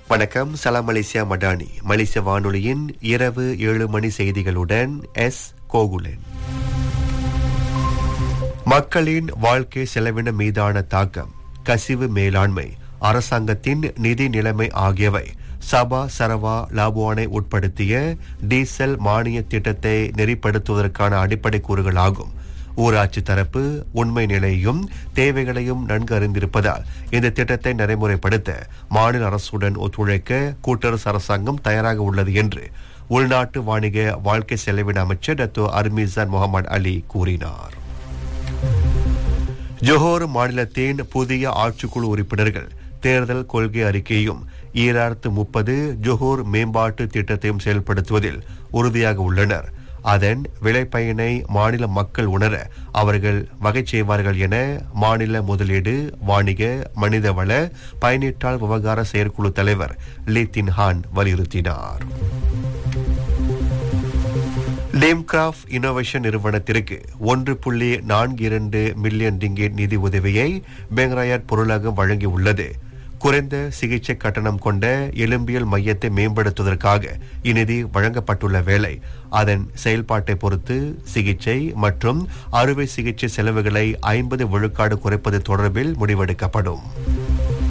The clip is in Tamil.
வணக்கம் சலாம் மலேசியா மடானி மலேசிய வானொலியின் இரவு ஏழு மணி செய்திகளுடன் எஸ் கோகுலன் மக்களின் வாழ்க்கை செலவின மீதான தாக்கம் கசிவு மேலாண்மை அரசாங்கத்தின் நிதி நிலைமை ஆகியவை சபா சரவா லாபுவானை உட்படுத்திய டீசல் மானிய திட்டத்தை நெறிப்படுத்துவதற்கான அடிப்படை கூறுகளாகும் ஊராட்சி தரப்பு உண்மை நிலையையும் தேவைகளையும் நன்கு அறிந்திருப்பதால் இந்த திட்டத்தை நடைமுறைப்படுத்த மாநில அரசுடன் ஒத்துழைக்க கூட்டரசு அரசாங்கம் தயாராக உள்ளது என்று உள்நாட்டு வாணிக வாழ்க்கை செலவின அமைச்சர் டத்தோ அர்மீசான் முகமது அலி கூறினார் ஜோஹர் மாநிலத்தின் புதிய ஆட்சிக்குழு உறுப்பினர்கள் தேர்தல் கொள்கை அறிக்கையும் ஈராயிரத்து முப்பது ஜோஹர் மேம்பாட்டு திட்டத்தையும் செயல்படுத்துவதில் உறுதியாக உள்ளனர் அதன் விளைப்பயனை மாநில மக்கள் உணர அவர்கள் வகை செய்வார்கள் என மாநில முதலீடு வாணிக மனிதவள பயனீட்டாளர் விவகார செயற்குழு தலைவர் லீ தின்ஹான் வலியுறுத்தினார் லேம்கிராஃப்ட் இனோவேஷன் நிறுவனத்திற்கு ஒன்று புள்ளி நான்கு இரண்டு மில்லியன் ரிங்கேட் நிதி உதவியை பெங்கராயட் பொருளகம் வழங்கியுள்ளது குறைந்த சிகிச்சை கட்டணம் கொண்ட எலும்பியல் மையத்தை மேம்படுத்துவதற்காக இந்நிதி வழங்கப்பட்டுள்ள வேளை அதன் செயல்பாட்டை பொறுத்து சிகிச்சை மற்றும் அறுவை சிகிச்சை செலவுகளை ஐம்பது விழுக்காடு குறைப்பது தொடர்பில் முடிவெடுக்கப்படும்